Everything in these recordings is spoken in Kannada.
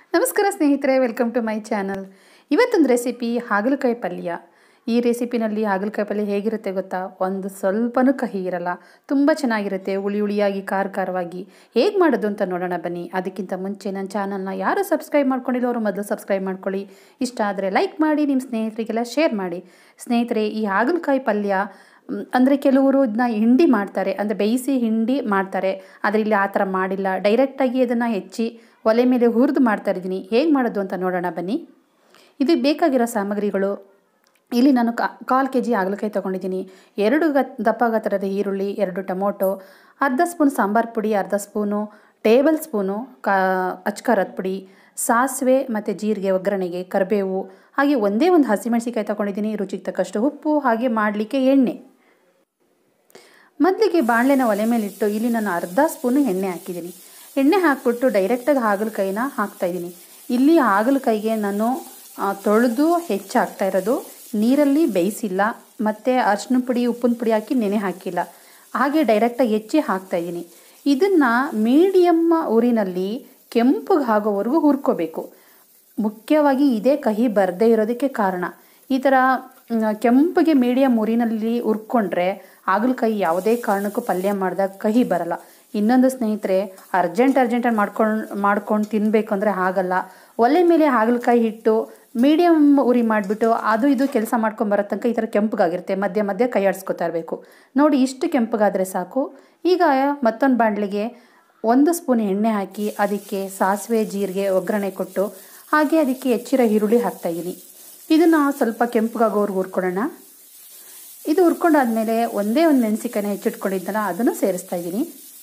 ನಮಸ್ಕಾರ ಸ್ನೇಹಿತರೆ ವೆಲ್ಕಮ್ ಟು ಮೈ ಚಾನಲ್ ಇವತ್ತೊಂದು ರೆಸಿಪಿ ಹಾಗಲಕಾಯಿ ಪಲ್ಯ ಈ ರೆಸಿಪಿನಲ್ಲಿ ಹಾಗಲಕಾಯಿ ಪಲ್ಯ ಹೇಗಿರುತ್ತೆ ಗೊತ್ತಾ ಒಂದು ಸ್ವಲ್ಪನೂ ಕಹಿ ಇರಲ್ಲ ತುಂಬ ಚೆನ್ನಾಗಿರುತ್ತೆ ಹುಳಿ ಹುಳಿಯಾಗಿ ಖಾರ ಖಾರವಾಗಿ ಹೇಗೆ ಮಾಡೋದು ಅಂತ ನೋಡೋಣ ಬನ್ನಿ ಅದಕ್ಕಿಂತ ಮುಂಚೆ ನನ್ನ ಚಾನಲ್ನ ಯಾರು ಸಬ್ಸ್ಕ್ರೈಬ್ ಮಾಡ್ಕೊಂಡಿಲ್ಲ ಅವರು ಮೊದಲು ಸಬ್ಸ್ಕ್ರೈಬ್ ಮಾಡ್ಕೊಳ್ಳಿ ಇಷ್ಟ ಆದರೆ ಲೈಕ್ ಮಾಡಿ ನಿಮ್ಮ ಸ್ನೇಹಿತರಿಗೆಲ್ಲ ಶೇರ್ ಮಾಡಿ ಸ್ನೇಹಿತರೆ ಈ ಹಾಗಲಕಾಯಿ ಪಲ್ಯ ಮ್, ಅಂದರೆ ಕೆಲವರು ಇದನ್ನ ಹಿಂಡಿ ಮಾಡ್ತಾರೆ ಅಂದರೆ ಬೇಯಿಸಿ ಹಿಂಡಿ ಮಾಡ್ತಾರೆ ಆದರೆ ಇಲ್ಲಿ ಆ ಥರ ಮಾಡಿಲ್ಲ ಡೈರೆಕ್ಟಾಗಿ ಅದನ್ನು ಹೆಚ್ಚಿ ಒಲೆ ಮೇಲೆ ಹುರಿದು ಮಾಡ್ತಾ ಇದ್ದೀನಿ ಹೇಗೆ ಮಾಡೋದು ಅಂತ ನೋಡೋಣ ಬನ್ನಿ ಇದಕ್ಕೆ ಬೇಕಾಗಿರೋ ಸಾಮಗ್ರಿಗಳು ಇಲ್ಲಿ ನಾನು ಕಾ ಕಾಲು ಕೆ ಜಿ ಹಾಗಲಕಾಯಿ ತೊಗೊಂಡಿದ್ದೀನಿ ಎರಡು ಗ ದಪ್ಪ ಗಾತ್ರದ ಈರುಳ್ಳಿ ಎರಡು ಟೊಮೊಟೊ ಅರ್ಧ ಸ್ಪೂನ್ ಸಾಂಬಾರು ಪುಡಿ ಅರ್ಧ ಸ್ಪೂನು ಟೇಬಲ್ ಸ್ಪೂನು ಕಾ ಅಚ್ಕಾರದ ಪುಡಿ ಸಾಸಿವೆ ಮತ್ತು ಜೀರಿಗೆ ಒಗ್ಗರಣೆಗೆ ಕರಿಬೇವು ಹಾಗೆ ಒಂದೇ ಒಂದು ಹಸಿಮೆಣಸಿಕಾಯಿ ತೊಗೊಂಡಿದ್ದೀನಿ ರುಚಿಗೆ ತಕ್ಕಷ್ಟು ಉಪ್ಪು ಹಾಗೆ ಮಾಡಲಿಕ್ಕೆ ಎಣ್ಣೆ ಮೊದಲಿಗೆ ಬಾಣಲೆನ ಒಲೆ ಮೇಲಿಟ್ಟು ಇಲ್ಲಿ ನಾನು ಅರ್ಧ ಸ್ಪೂನು ಎಣ್ಣೆ ಹಾಕಿದ್ದೀನಿ ಎಣ್ಣೆ ಹಾಕ್ಬಿಟ್ಟು ಡೈರೆಕ್ಟಾಗಿ ಹಾಗಲಕಾಯಿನ ಹಾಕ್ತಾಯಿದ್ದೀನಿ ಇಲ್ಲಿ ಹಾಗಲಕಾಯಿಗೆ ನಾನು ಆ, ತೊಳೆದು ಹೆಚ್ಚು ಹಾಕ್ತಾ ಇರೋದು ನೀರಲ್ಲಿ ಬೇಯಿಸಿಲ್ಲ ಮತ್ತು ಅರ್ಶಿನ ಪುಡಿ ಉಪ್ಪಿನ ಪುಡಿ ಹಾಕಿ ನೆನೆ ಹಾಕಿಲ್ಲ ಹಾಗೆ ಡೈರೆಕ್ಟಾಗಿ ಹೆಚ್ಚಿ ಹಾಕ್ತಾಯಿದ್ದೀನಿ ಇದನ್ನು ಮೀಡಿಯಮ್ ಊರಿನಲ್ಲಿ ಕೆಂಪಗೆ ಆಗೋವರೆಗೂ ಹುರ್ಕೋಬೇಕು ಮುಖ್ಯವಾಗಿ ಇದೇ ಕಹಿ ಬರದೇ ಇರೋದಕ್ಕೆ ಕಾರಣ ಈ ಥರ ಮ್, ಕೆಂಪಗೆ ಮೀಡಿಯಮ್ ಉರಿನಲ್ಲಿ ಹುರ್ಕೊಂಡ್ರೆ ಹಾಗಲಕಾಯಿ ಯಾವುದೇ ಕಾರಣಕ್ಕೂ ಪಲ್ಯ ಮಾಡಿದಾಗ ಕಹಿ ಬರಲ್ಲ ಇನ್ನೊಂದು ಸ್ನೇಹಿತರೆ ಅರ್ಜೆಂಟ್ ಅರ್ಜೆಂಟಾಗಿ ಮಾಡ್ಕೊಂಡು ಮಾಡ್ಕೊಂಡು ತಿನ್ನಬೇಕು ಅಂದರೆ ಆಗಲ್ಲ ಒಲೆ ಮೇಲೆ ಹಾಗಲಕಾಯಿ ಹಿಟ್ಟು ಮೀಡಿಯಮ್ ಉರಿ ಮಾಡಿಬಿಟ್ಟು ಅದು ಇದು ಕೆಲಸ ಮಾಡ್ಕೊಂಡು ಬರೋ ತನಕ ಈ ಥರ ಕೆಂಪಗಾಗಿರುತ್ತೆ ಮಧ್ಯ ಮಧ್ಯ ಕೈ ಆಡಿಸ್ಕೊತಾ ಇರಬೇಕು ನೋಡಿ ಇಷ್ಟು ಕೆಂಪಗಾದರೆ ಸಾಕು ಈಗ ಮತ್ತೊಂದು ಬಾಣಲಿಗೆ ಒಂದು ಸ್ಪೂನ್ ಎಣ್ಣೆ ಹಾಕಿ ಅದಕ್ಕೆ ಸಾಸಿವೆ ಜೀರಿಗೆ ಒಗ್ಗರಣೆ ಕೊಟ್ಟು ಹಾಗೆ ಅದಕ್ಕೆ ಹೆಚ್ಚಿರೋ ಈರುಳ್ಳಿ ಹಾಕ್ತಾಯಿದ್ದೀನಿ ಇದನ್ನು ಸ್ವಲ್ಪ ಕೆಂಪಗಾಗೋರ್ಗೆ ಹುರ್ಕೊಳ್ಳೋಣ ಇದು ಹುರ್ಕೊಂಡಾದ್ಮೇಲೆ ಒಂದೇ ಒಂದು ಮೆಣಸಿಕಾಯಿನ ಹೆಚ್ಚಿಟ್ಕೊಂಡಿದ್ದಲ್ಲ ಅದನ್ನು ಸೇರಿಸ್ತಾ ಇದ್ದೀನಿ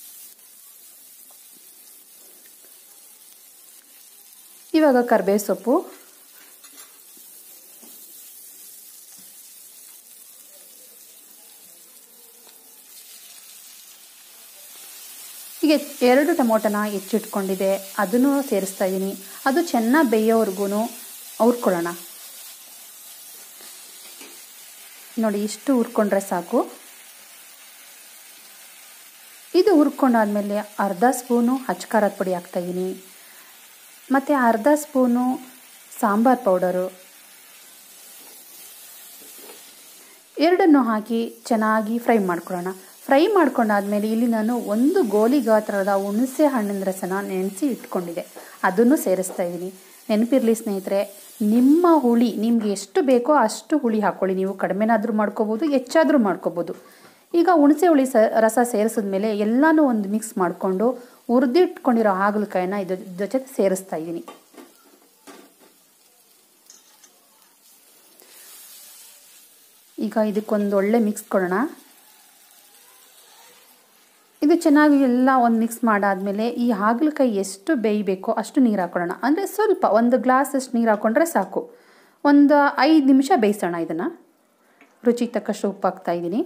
ಇವಾಗ ಕರ್ಬೇವು ಸೊಪ್ಪು ಈಗ ಎರಡು ಟೊಮೊಟೊನ ಹೆಚ್ಚಿಟ್ಕೊಂಡಿದೆ ಅದನ್ನು ಸೇರಿಸ್ತಾ ಇದ್ದೀನಿ ಅದು ಚೆನ್ನಾಗಿ ಬೇಯೋವರೆಗೂ ಹುರ್ಕೊಳ್ಳೋಣ ನೋಡಿ ಇಷ್ಟು ಹುರ್ಕೊಂಡ್ರೆ ಸಾಕು ಇದು ಹುರ್ಕೊಂಡಾದ್ಮೇಲೆ ಅರ್ಧ ಸ್ಪೂನು ಹಚ್ಕಾರದ ಪುಡಿ ಹಾಕ್ತಾಯಿದ್ದೀನಿ ಮತ್ತು ಅರ್ಧ ಸ್ಪೂನು ಸಾಂಬಾರ್ ಪೌಡರು ಎರಡನ್ನು ಹಾಕಿ ಚೆನ್ನಾಗಿ ಫ್ರೈ ಮಾಡ್ಕೊಳ್ಳೋಣ ಫ್ರೈ ಮಾಡ್ಕೊಂಡಾದ್ಮೇಲೆ ಇಲ್ಲಿ ನಾನು ಒಂದು ಗೋಲಿ ಗಾತ್ರದ ಹುಣಸೆ ಹಣ್ಣಿನ ರಸನ ನೆನೆಸಿ ಇಟ್ಕೊಂಡಿದ್ದೆ ಅದನ್ನು ಸೇರಿಸ್ತಾ ಇದ್ದೀನಿ ನೆನಪಿರಲಿ ಸ್ನೇಹಿತರೆ ನಿಮ್ಮ ಹುಳಿ ನಿಮ್ಗೆ ಎಷ್ಟು ಬೇಕೋ ಅಷ್ಟು ಹುಳಿ ಹಾಕ್ಕೊಳ್ಳಿ ನೀವು ಕಡಿಮೆನಾದರೂ ಮಾಡ್ಕೋಬೋದು ಹೆಚ್ಚಾದರೂ ಮಾಡ್ಕೋಬೋದು ಈಗ ಹುಣಸೆ ಹುಳಿ ಸ ರಸ ಸೇರಿಸಿದ್ಮೇಲೆ ಎಲ್ಲನೂ ಒಂದು ಮಿಕ್ಸ್ ಮಾಡಿಕೊಂಡು ಹುರಿದಿಟ್ಕೊಂಡಿರೋ ಹಾಗಲಕಾಯಿನ ಇದ್ರ ಜೊತೆ ಸೇರಿಸ್ತಾ ಇದ್ದೀನಿ ಈಗ ಇದಕ್ಕೊಂದು ಒಳ್ಳೆ ಮಿಕ್ಸ್ ಕೊಡೋಣ ಇದು ಚೆನ್ನಾಗಿ ಎಲ್ಲ ಒಂದು ಮಿಕ್ಸ್ ಮಾಡಾದಮೇಲೆ ಈ ಹಾಗಲಕಾಯಿ ಎಷ್ಟು ಬೇಯಬೇಕೋ ಅಷ್ಟು ನೀರು ಹಾಕೊಳ್ಳೋಣ ಅಂದರೆ ಸ್ವಲ್ಪ ಒಂದು ಗ್ಲಾಸಷ್ಟು ನೀರು ಹಾಕ್ಕೊಂಡ್ರೆ ಸಾಕು ಒಂದು ಐದು ನಿಮಿಷ ಬೇಯಿಸೋಣ ಇದನ್ನು ರುಚಿಗೆ ತಕ್ಕಷ್ಟು ಉಪ್ಪು ಹಾಕ್ತಾ ಇದ್ದೀನಿ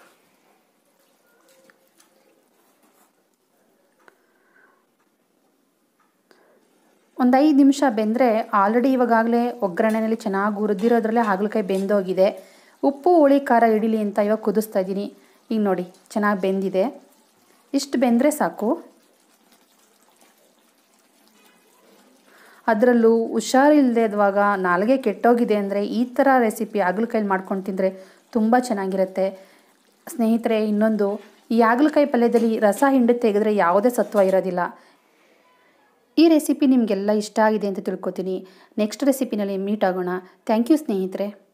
ಒಂದು ಐದು ನಿಮಿಷ ಬೆಂದರೆ ಆಲ್ರೆಡಿ ಇವಾಗಲೇ ಒಗ್ಗರಣೆಯಲ್ಲಿ ಚೆನ್ನಾಗಿ ಹುರಿದಿರೋದ್ರಲ್ಲೇ ಹಾಗಲಕಾಯಿ ಬೆಂದೋಗಿದೆ ಉಪ್ಪು ಹುಳಿ ಖಾರ ಹಿಡಿಲಿ ಅಂತ ಇವಾಗ ಕುದಿಸ್ತಾ ಇದ್ದೀನಿ ಈಗ ನೋಡಿ ಚೆನ್ನಾಗಿ ಬೆಂದಿದೆ ಇಷ್ಟು ಬೆಂದರೆ ಸಾಕು ಅದರಲ್ಲೂ ಹುಷಾರಿಲ್ಲದೆ ಇರುವಾಗ ನಾಲ್ಗೆ ಕೆಟ್ಟೋಗಿದೆ ಅಂದರೆ ಈ ಥರ ರೆಸಿಪಿ ಹಾಗಲಕಾಯಲ್ಲಿ ಮಾಡ್ಕೊಂಡು ತಿಂದರೆ ತುಂಬ ಚೆನ್ನಾಗಿರುತ್ತೆ ಸ್ನೇಹಿತರೆ ಇನ್ನೊಂದು ಈ ಹಾಗಲಕಾಯಿ ಪಲ್ಯದಲ್ಲಿ ರಸ ಹಿಂಡಿ ತೆಗೆದ್ರೆ ಯಾವುದೇ ಸತ್ವ ಇರೋದಿಲ್ಲ ಈ ರೆಸಿಪಿ ನಿಮಗೆಲ್ಲ ಇಷ್ಟ ಆಗಿದೆ ಅಂತ ತಿಳ್ಕೊತೀನಿ ನೆಕ್ಸ್ಟ್ ರೆಸಿಪಿನಲ್ಲಿ ಮೀಟ್ ಆಗೋಣ ಥ್ಯಾಂಕ್ ಯು ಸ್ನೇಹಿತರೆ